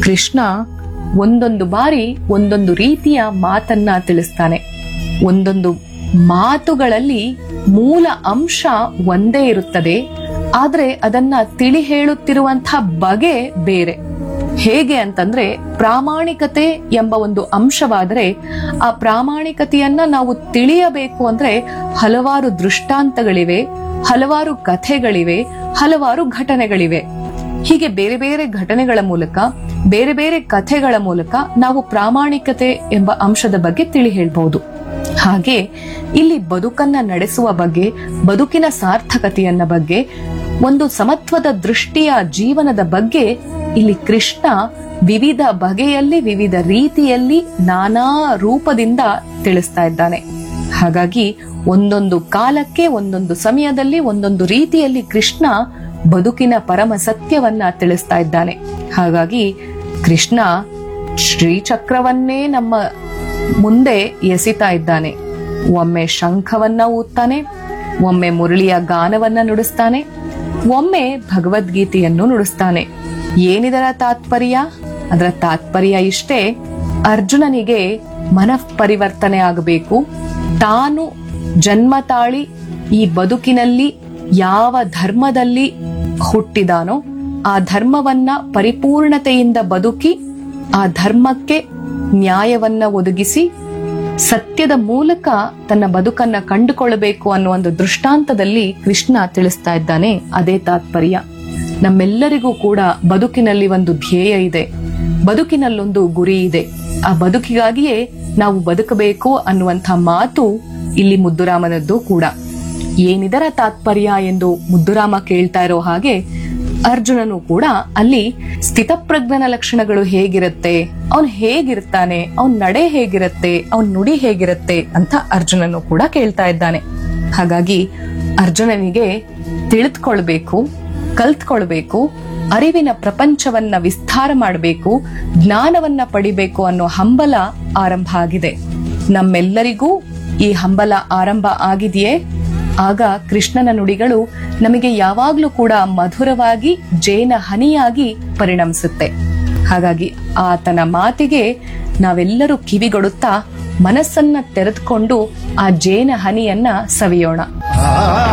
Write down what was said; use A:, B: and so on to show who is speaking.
A: ಕೃಷ್ಣ ಒಂದೊಂದು ಬಾರಿ ಒಂದೊಂದು ರೀತಿಯ ಮಾತನ್ನ ತಿಳಿಸ್ತಾನೆ ಒಂದೊಂದು ಮಾತುಗಳಲ್ಲಿ ಮೂಲ ಅಂಶ ಒಂದೇ ಇರುತ್ತದೆ ಆದ್ರೆ ಅದನ್ನ ತಿಳಿ ಹೇಳುತ್ತಿರುವಂತಹ ಬಗೆ ಬೇರೆ ಹೇಗೆ ಅಂತಂದ್ರೆ ಪ್ರಾಮಾಣಿಕತೆ ಎಂಬ ಒಂದು ಅಂಶವಾದರೆ ಆ ಪ್ರಾಮಾಣಿಕತೆಯನ್ನ ನಾವು ತಿಳಿಯಬೇಕು ಅಂದ್ರೆ ಹಲವಾರು ದೃಷ್ಟಾಂತಗಳಿವೆ ಹಲವಾರು ಕಥೆಗಳಿವೆ ಹಲವಾರು ಘಟನೆಗಳಿವೆ ಹೀಗೆ ಬೇರೆ ಬೇರೆ ಘಟನೆಗಳ ಮೂಲಕ ಬೇರೆ ಬೇರೆ ಕಥೆಗಳ ಮೂಲಕ ನಾವು ಪ್ರಾಮಾಣಿಕತೆ ಎಂಬ ಅಂಶದ ಬಗ್ಗೆ ತಿಳಿ ಹೇಳ್ಬಹುದು ಹಾಗೆ ಇಲ್ಲಿ ಬದುಕನ್ನ ನಡೆಸುವ ಬಗ್ಗೆ ಬದುಕಿನ ಸಾರ್ಥಕತೆಯನ್ನ ಬಗ್ಗೆ ಒಂದು ಸಮತ್ವದ ದೃಷ್ಟಿಯ ಜೀವನದ ಬಗ್ಗೆ ಇಲ್ಲಿ ಕೃಷ್ಣ ವಿವಿಧ ಬಗೆಯಲ್ಲಿ ವಿವಿಧ ರೀತಿಯಲ್ಲಿ ನಾನಾ ರೂಪದಿಂದ ತಿಳಿಸ್ತಾ ಇದ್ದಾನೆ ಹಾಗಾಗಿ ಒಂದೊಂದು ಕಾಲಕ್ಕೆ ಒಂದೊಂದು ಸಮಯದಲ್ಲಿ ಒಂದೊಂದು ರೀತಿಯಲ್ಲಿ ಕೃಷ್ಣ ಬದುಕಿನ ಪರಮ ಸತ್ಯವನ್ನ ತಿಳಿಸ್ತಾ ಇದ್ದಾನೆ ಹಾಗಾಗಿ ಕೃಷ್ಣ ಶ್ರೀಚಕ್ರವನ್ನೇ ನಮ್ಮ ಮುಂದೆ ಎಸಿತಾ ಇದ್ದಾನೆ ಒಮ್ಮೆ ಶಂಖವನ್ನ ಊದ್ತಾನೆ ಒಮ್ಮೆ ಮುರಳಿಯ ಗಾನವನ್ನ ನುಡಿಸ್ತಾನೆ ಒಮ್ಮೆ ಭಗವದ್ಗೀತೆಯನ್ನು ನುಡಿಸ್ತಾನೆ ಏನಿದರ ತಾತ್ಪರ್ಯ ಅದರ ತಾತ್ಪರ್ಯ ಇಷ್ಟೇ ಅರ್ಜುನನಿಗೆ ಮನಃ ಪರಿವರ್ತನೆ ಆಗಬೇಕು ತಾನು ಜನ್ಮ ತಾಳಿ ಈ ಬದುಕಿನಲ್ಲಿ ಯಾವ ಧರ್ಮದಲ್ಲಿ ಹುಟ್ಟಿದಾನೋ ಆ ಧರ್ಮವನ್ನ ಪರಿಪೂರ್ಣತೆಯಿಂದ ಬದುಕಿ ಆ ಧರ್ಮಕ್ಕೆ ನ್ಯಾಯವನ್ನ ಒದಗಿಸಿ ಸತ್ಯದ ಮೂಲಕ ತನ್ನ ಬದುಕನ್ನ ಕಂಡುಕೊಳ್ಳಬೇಕು ಅನ್ನೋ ಒಂದು ದೃಷ್ಟಾಂತದಲ್ಲಿ ಕೃಷ್ಣ ತಿಳಿಸ್ತಾ ಇದ್ದಾನೆ ಅದೇ ತಾತ್ಪರ್ಯ ನಮ್ಮೆಲ್ಲರಿಗೂ ಕೂಡ ಬದುಕಿನಲ್ಲಿ ಒಂದು ಧ್ಯೇಯ ಇದೆ ಬದುಕಿನಲ್ಲೊಂದು ಗುರಿ ಇದೆ ಆ ಬದುಕಿಗಾಗಿಯೇ ನಾವು ಬದುಕಬೇಕು ಅನ್ನುವಂಥ ಮಾತು ಇಲ್ಲಿ ಮುದ್ದುರಾಮನದ್ದು ಕೂಡ ಏನಿದರ ತಾತ್ಪರ್ಯ ಎಂದು ಮುದ್ದುರಾಮ ಕೇಳ್ತಾ ಇರೋ ಹಾಗೆ ಅರ್ಜುನನು ಕೂಡ ಅಲ್ಲಿ ಸ್ಥಿತಪ್ರಜ್ಞನ ಲಕ್ಷಣಗಳು ಹೇಗಿರುತ್ತೆ ಅವನ್ ಹೇಗಿರ್ತಾನೆ ಅವನ್ ನಡೆ ಹೇಗಿರುತ್ತೆ ಅವನ್ ನುಡಿ ಹೇಗಿರುತ್ತೆ ಅಂತ ಅರ್ಜುನನು ಕೂಡ ಕೇಳ್ತಾ ಇದ್ದಾನೆ ಹಾಗಾಗಿ ಅರ್ಜುನನಿಗೆ ತಿಳಿದುಕೊಳ್ಬೇಕು ಕಲ್ತ್ಕೊಳ್ಬೇಕು ಅರಿವಿನ ಪ್ರಪಂಚವನ್ನ ವಿಸ್ತಾರ ಮಾಡಬೇಕು ಜ್ಞಾನವನ್ನ ಪಡಿಬೇಕು ಅನ್ನೋ ಹಂಬಲ ಆರಂಭ ಆಗಿದೆ ನಮ್ಮೆಲ್ಲರಿಗೂ ಈ ಹಂಬಲ ಆರಂಭ ಆಗಿದೆಯೇ ಆಗ ಕೃಷ್ಣನ ನುಡಿಗಳು ನಮಗೆ ಯಾವಾಗ್ಲೂ ಕೂಡ ಮಧುರವಾಗಿ ಜೇನ ಹನಿಯಾಗಿ ಪರಿಣಮಿಸುತ್ತೆ ಹಾಗಾಗಿ ಆತನ ಮಾತಿಗೆ ನಾವೆಲ್ಲರೂ ಕಿವಿಗೊಡುತ್ತಾ ಮನಸ್ಸನ್ನ ತೆರೆದುಕೊಂಡು ಆ ಜೇನ ಹನಿಯನ್ನ ಸವಿಯೋಣ